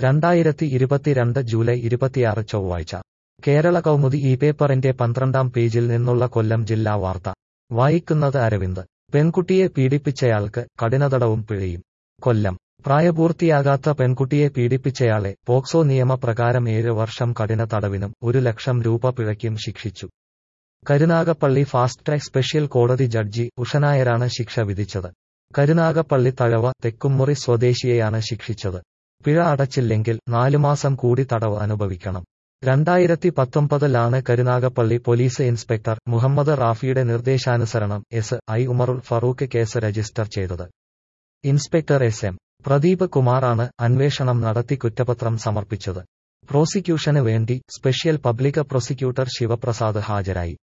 രണ്ടായിരത്തി ഇരുപത്തിരണ്ട് ജൂലൈ ഇരുപത്തിയാറ് ചൊവ്വാഴ്ച കേരള കൗമുദി ഈ പേപ്പറിന്റെ പന്ത്രണ്ടാം പേജിൽ നിന്നുള്ള കൊല്ലം ജില്ലാ വാർത്ത വായിക്കുന്നത് അരവിന്ദ് പെൺകുട്ടിയെ പീഡിപ്പിച്ചയാൾക്ക് കഠിനതടവും പിഴയും കൊല്ലം പ്രായപൂർത്തിയാകാത്ത പെൺകുട്ടിയെ പീഡിപ്പിച്ചയാളെ പോക്സോ നിയമപ്രകാരം ഏഴ് വർഷം കഠിന തടവിനും ഒരു ലക്ഷം രൂപ പിഴയ്ക്കും ശിക്ഷിച്ചു കരുനാഗപ്പള്ളി ഫാസ്റ്റ് ട്രാക്ക് സ്പെഷ്യൽ കോടതി ജഡ്ജി ഉഷനായരാണ് ശിക്ഷ വിധിച്ചത് കരുനാഗപ്പള്ളി തഴവ തെക്കുംമുറി സ്വദേശിയെയാണ് ശിക്ഷിച്ചത് പിഴ അടച്ചില്ലെങ്കിൽ നാലുമാസം കൂടി തടവ് അനുഭവിക്കണം രണ്ടായിരത്തി പത്തൊമ്പതിലാണ് കരുനാഗപ്പള്ളി പോലീസ് ഇൻസ്പെക്ടർ മുഹമ്മദ് റാഫിയുടെ നിർദ്ദേശാനുസരണം S I Umarul Farooq case register ചെയ്തത് ഇൻസ്പെക്ടർ എസ് എം പ്രദീപ് കുമാറാണ് അന്വേഷണം നടത്തി കുറ്റപത്രം സമർപ്പിച്ചത് പ്രോസിക്യൂഷന് വേണ്ടി സ്പെഷ്യൽ പബ്ലിക് പ്രോസിക്യൂട്ടർ ശിവപ്രസാദ് ഹാജരായി